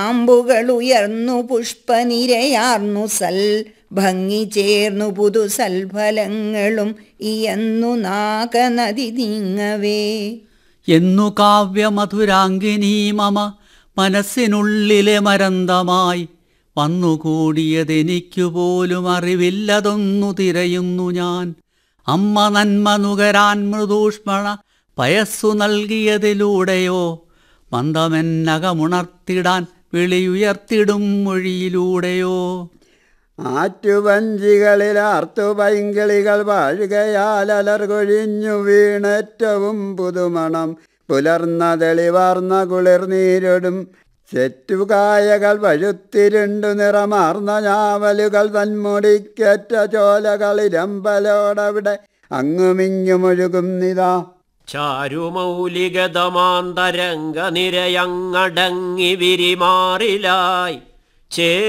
കാമ്പുകളുയർന്നു പുഷ്പനിരയാർന്നു സൽ ഭംഗി ചേർന്നു പുതുസൽഫലങ്ങളും ഇയന്നു നാഗനദി നീങ്ങവേ എന്നു കാവ്യമധുരാങ്കിനീ മമ മനസ്സിനുള്ളിലെ മരന്തമായി വന്നുകൂടിയതെനിക്കു പോലും അറിവില്ലതൊന്നു തിരയുന്നു ഞാൻ അമ്മ നന്മ നുകരാൻ മൃദൂഷ്മണ പയസ്സു നൽകിയതിലൂടെയോ മന്ദമെന്നകമുണർത്തിടാൻ വിളിയുയർത്തിടും മൊഴിയിലൂടെയോ ആറ്റുവഞ്ചികളിൽ ആർത്തുപൈങ്കിളികൾ വാഴുകയാൽ അലർകൊഴിഞ്ഞു വീണേറ്റവും പുതുമണം പുലർന്ന തെളിവാർന്ന കുളിർനീരൊടും ചെറ്റുകായകൾ വഴുത്തിരുണ്ടു നിറമാർന്ന ഞാവലുകൾ തന്മുടിക്കേറ്റ ചോലകളിരമ്പലോടവിടെ അങ്ങുമിങ്ങുമൊഴുകും നിതാ ചാരുമൗലികതമാന്തരംഗ നിരയങ്ങടങ്ങി വിരിമാറിലായി ചേ